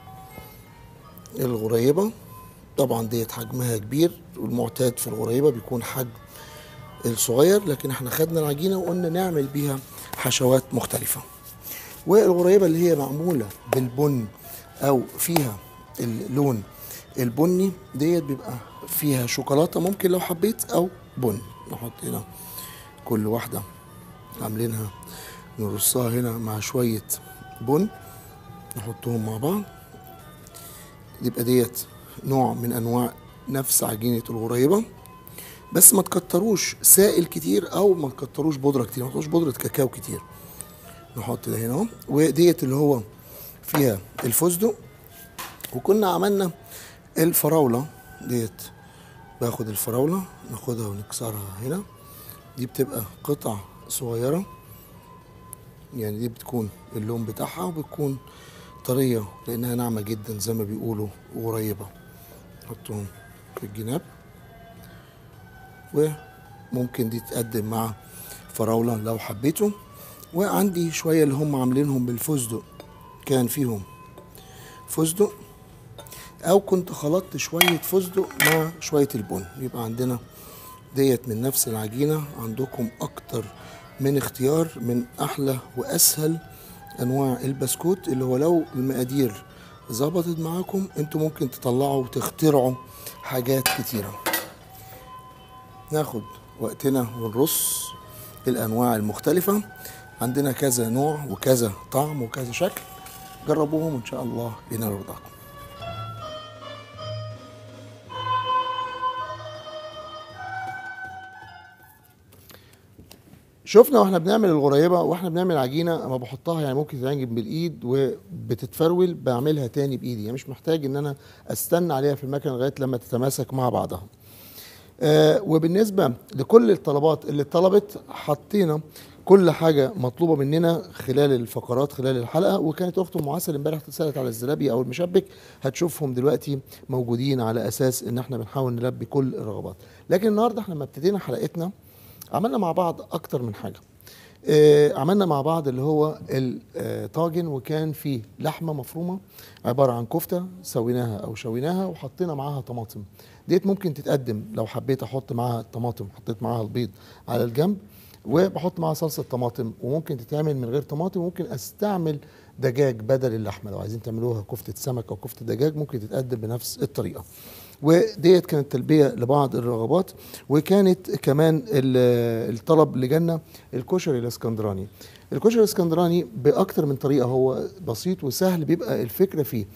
الغريبه طبعا ديت حجمها كبير والمعتاد في الغريبه بيكون حجم الصغير لكن احنا خدنا العجينه وقلنا نعمل بيها حشوات مختلفه والغريبه اللي هي معموله بالبن او فيها اللون البني ديت بيبقى فيها شوكولاته ممكن لو حبيت او بن نحط هنا كل واحده عاملينها نرصها هنا مع شويه بن نحطهم مع بعض يبقى ديت نوع من انواع نفس عجينه الغريبه بس ما تكتروش سائل كتير او ما تكتروش بودره كتير ما تحطوش بودره كاكاو كتير نحط ده هنا اهو وديت اللي هو فيها الفستق وكنا عملنا الفراوله ديت باخد الفراوله ناخدها ونكسرها هنا دي بتبقى قطع صغيره يعني دي بتكون اللون بتاعها وبتكون طريه لانها ناعمه جدا زي ما بيقولوا وقريبه نحطهم في الجناب وممكن دي تقدم مع فراوله لو حبيتوا وعندي شويه اللي هم عاملينهم بالفستق كان فيهم فستق او كنت خلطت شويه فستق مع شويه البن يبقى عندنا ديت من نفس العجينه عندكم اكتر من اختيار من احلى واسهل انواع البسكوت اللي هو لو المقادير ظبطت معاكم انتوا ممكن تطلعوا وتخترعوا حاجات كتيره ناخد وقتنا ونرص الانواع المختلفه عندنا كذا نوع وكذا طعم وكذا شكل جربوهم وان شاء الله ينال رضاكم شفنا واحنا بنعمل الغريبه واحنا بنعمل عجينه اما بحطها يعني ممكن تتعجن بالايد وبتتفرول بعملها تاني بايدي يعني مش محتاج ان انا استنى عليها في المكنه لغايه لما تتماسك مع بعضها آه وبالنسبه لكل الطلبات اللي اتطلبت حطينا كل حاجه مطلوبه مننا خلال الفقرات خلال الحلقه وكانت اخت ام عسل امبارح اتسالت على الزلابي او المشبك هتشوفهم دلوقتي موجودين على اساس ان احنا بنحاول نلبي كل الرغبات لكن النهارده احنا لما ابتدينا حلقتنا عملنا مع بعض اكتر من حاجه آه، عملنا مع بعض اللي هو الطاجن وكان فيه لحمه مفرومه عباره عن كفته سويناها او شويناها وحطينا معاها طماطم ديت ممكن تتقدم لو حبيت احط معاها الطماطم حطيت معاها البيض على الجنب وبحط معاها صلصه طماطم وممكن تتعمل من غير طماطم وممكن استعمل دجاج بدل اللحمه لو عايزين تعملوها كفته سمك او كفته دجاج ممكن تتقدم بنفس الطريقه وديت كانت تلبيه لبعض الرغبات وكانت كمان ال- الطلب اللي جالنا الكشري الاسكندراني الكشري الاسكندراني باكتر من طريقه هو بسيط وسهل بيبقى الفكره فيه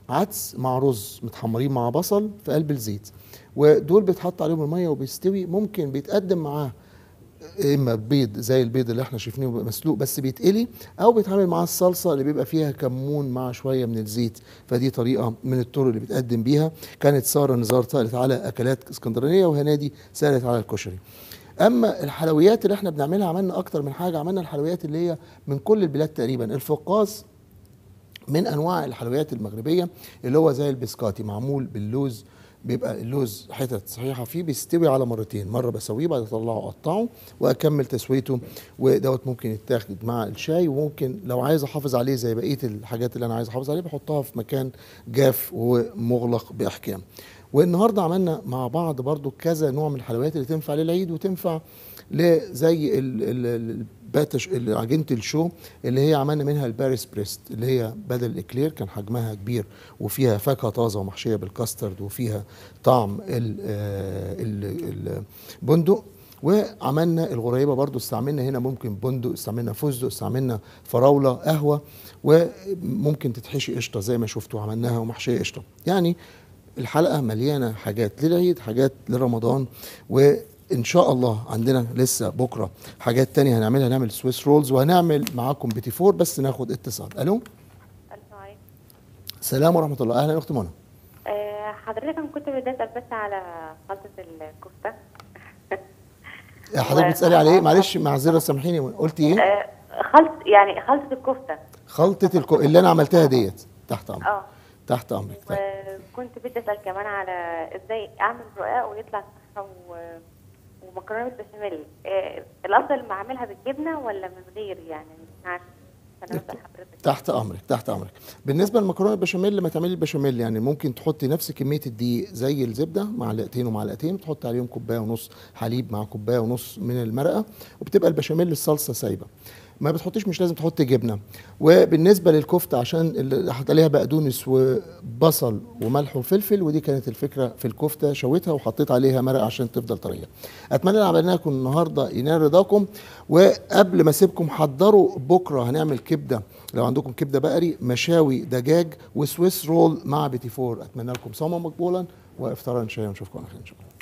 عدس مع رز متحمرين مع بصل في قلب الزيت ودول بيتحط عليهم الميه وبيستوي ممكن بيتقدم معاه اما بيض زي البيض اللي احنا شايفينه بيبقى مسلوق بس بيتقلي او بيتعمل معاه الصلصه اللي بيبقى فيها كمون مع شويه من الزيت فدي طريقه من الطرق اللي بيتقدم بيها كانت ساره نزار سالت على اكلات اسكندرانيه وهنادي سالت على الكشري اما الحلويات اللي احنا بنعملها عملنا اكتر من حاجه عملنا الحلويات اللي هي من كل البلاد تقريبا الفقاص من انواع الحلويات المغربيه اللي هو زي البسكاتي معمول باللوز بيبقى اللوز حتت صحيحه فيه بيستوي على مرتين مره بسويه بعد اطلعه اقطعه واكمل تسويته ودوت ممكن يتاخد مع الشاي وممكن لو عايز احافظ عليه زي بقيه الحاجات اللي انا عايز احافظ عليه بحطها في مكان جاف ومغلق باحكام والنهارده عملنا مع بعض برضو كذا نوع من الحلويات اللي تنفع للعيد وتنفع زي الباتش عجينه الشو اللي هي عملنا منها الباريس بريست اللي هي بدل الاكلير كان حجمها كبير وفيها فاكهه طازه ومحشيه بالكاسترد وفيها طعم البندق وعملنا الغريبه برضو استعملنا هنا ممكن بندق استعملنا فستق استعملنا فراوله قهوه وممكن تتحشي قشطه زي ما شفتوا عملناها ومحشيه قشطه يعني الحلقه مليانه حاجات للعيد حاجات لرمضان وان شاء الله عندنا لسه بكره حاجات تانية هنعملها هنعمل سويس رولز وهنعمل معاكم بيتي فور بس ناخد اتصال الو السلام عليكم السلام ورحمه الله اهلا يا اخت منى آه، حضرتك انا كنت بدي اسال بس على خلطه الكفته حضرتك بتسالي على ايه معلش معذره سامحيني قلتي ايه آه، خلط يعني خلطه الكفته خلطه الكو... اللي انا عملتها ديت تحت امرك اه تحت امرك طيب. وكنت بدي اسال كمان على ازاي اعمل رقاق ويطلع صحه و... ومكرونه بالبشاميل آه، الافضل ما اعملها بالجبنه ولا من غير يعني مش عارفه انا بسال حضرتك تحت امرك تحت امرك بالنسبه للمكرونه البشاميل لما تعملي البشاميل يعني ممكن تحطي نفس كميه الدقيق زي الزبده معلقتين ومعلقتين تحطي عليهم كوبايه ونص حليب مع كوبايه ونص من المرقه وبتبقى البشاميل الصلصه سايبه ما بتحطيش مش لازم تحطي جبنه وبالنسبه للكفته عشان اللي حط عليها بقدونس وبصل وملح وفلفل ودي كانت الفكره في الكفته شويتها وحطيت عليها مرق عشان تفضل طريه اتمنى اللي عملناه لكم النهارده ينال رضاكم وقبل ما اسيبكم حضروا بكره هنعمل كبده لو عندكم كبده بقري مشاوي دجاج وسويس رول مع بيتي فور اتمنى لكم صوما مقبولا وافطارا شيئا ونشوفكم على خير ان شاء الله